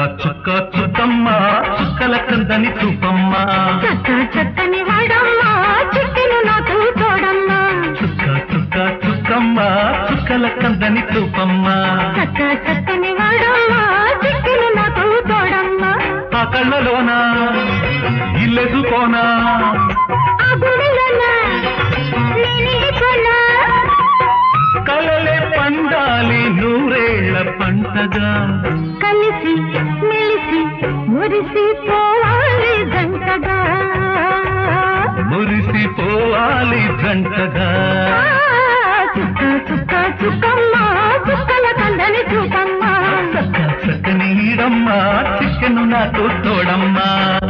చుక్క చుక్కమ్మ చుక్కల కందని చూపమ్మ చక్క చక్కని వాడమ్మా చిక్కెను నాకు తోడమ్మా చుక్క చుక్క చుక్కమ్మ చుక్కల కందని చూపమ్మ చక్క చక్కని వాడమ్మా చిక్కెను నాకు తోడమ్మా ఆ కళ్ళలోన ఇల్లెదుకోనా ఆ గుడిలోన నేనిందుకోనా కలలే పండాలి నూరేళ్ల పంటగా కలిసి మెలిసి మురిసి పోవాలి గంటగా మురిసిపోవాలి జంటగా చుక్క చుక్క చుక్కమ్మ చుక్కల కందని చూపమ్మ చక్క చక్కని ఈడమ్మ చికెను నాతో తోడమ్మా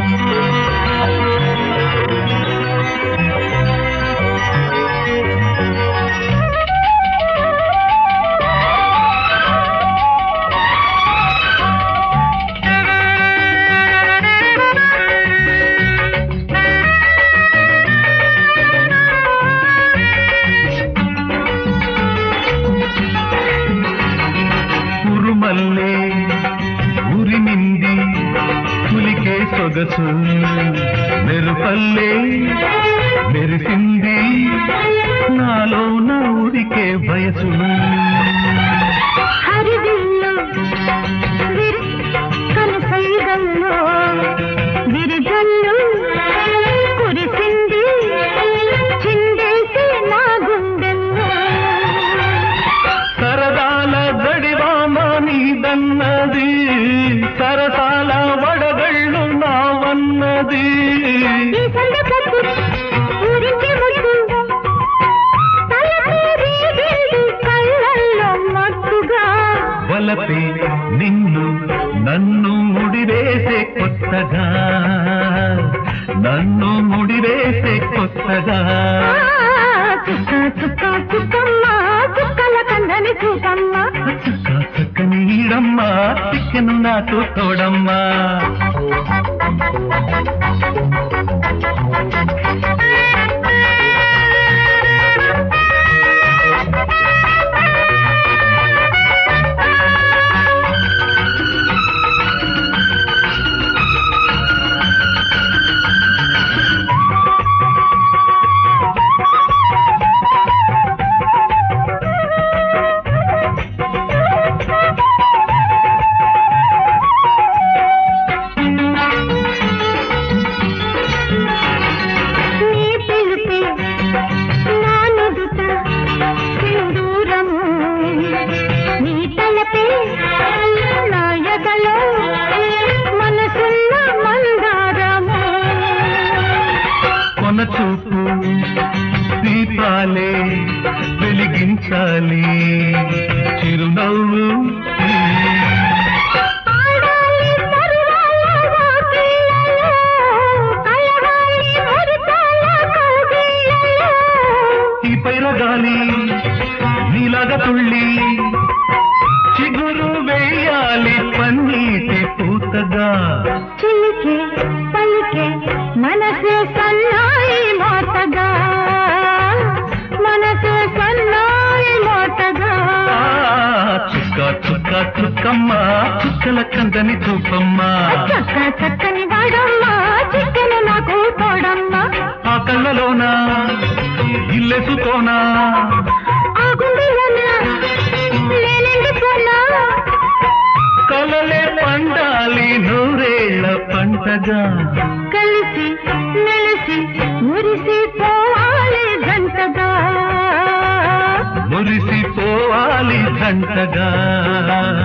ఉరుమల్లే ఉరిమింది పులికే సొగసు మెరుపల్లే మెరిసింది నాలో నా ఉడికే వయసు హరివిల్లు విరి కనసైగల్లో విరిజల్లు కురిసింది చిందేసి నా గుండెల్లో సరదాల గడివామ నీదన్నది సరసాల వడగళ్ళు నావన్నది ఈ సందకపు ఊరించే ముద్దు తలపేరి బిందు కళ్ళల్లో మత్తుగా వలపే నిన్ను నన్ను ముడివేసే కొత్తగా నన్ను ముడివేసే కొత్తగా చుక్క చుక్క చుక్కమ్మ చుక్కల కందని చూపమ్మ చక్క చక్కని ఈడమ్మ చికెను నాతో తోడమ్మా నీ పిలుపే నా నుదుట సింధూరము నీ తలపే నా ఎదలో మనసున్న మందారము కొన చూపు దీపాలే వెలిగించాలి చిరునవ్వు ఆడాలి సర్వాల వాకిళ్ళలో, కలవాలి మురిపాల కౌగిళ్ళలో. ఈ పైరగాలి నీలాగా తుళ్ళి చిగురు వేయాలి పన్నీటి పూతగా చిలికే పలికే మనసే సన్నాయి మోతగా మనసే సన్నాయి మోతగా ఆ, చుక్క చుక్క చుక్కమ్మ చుక్కల కందని చూపమ్మ చక్క చక్కని వాడమ్మ చిక్కను నాకు తోడమ్మ ఆ కళ్ళలోన ఇల్లెసుకోనా ఆ గుండెలోన నేనెందుకోనా కలలే పండాలి నూరేళ్ల పంటగా కలిసి మెలిసి మురిసి పోవాలి గంటగా మురిసిపోవాలి జంటగా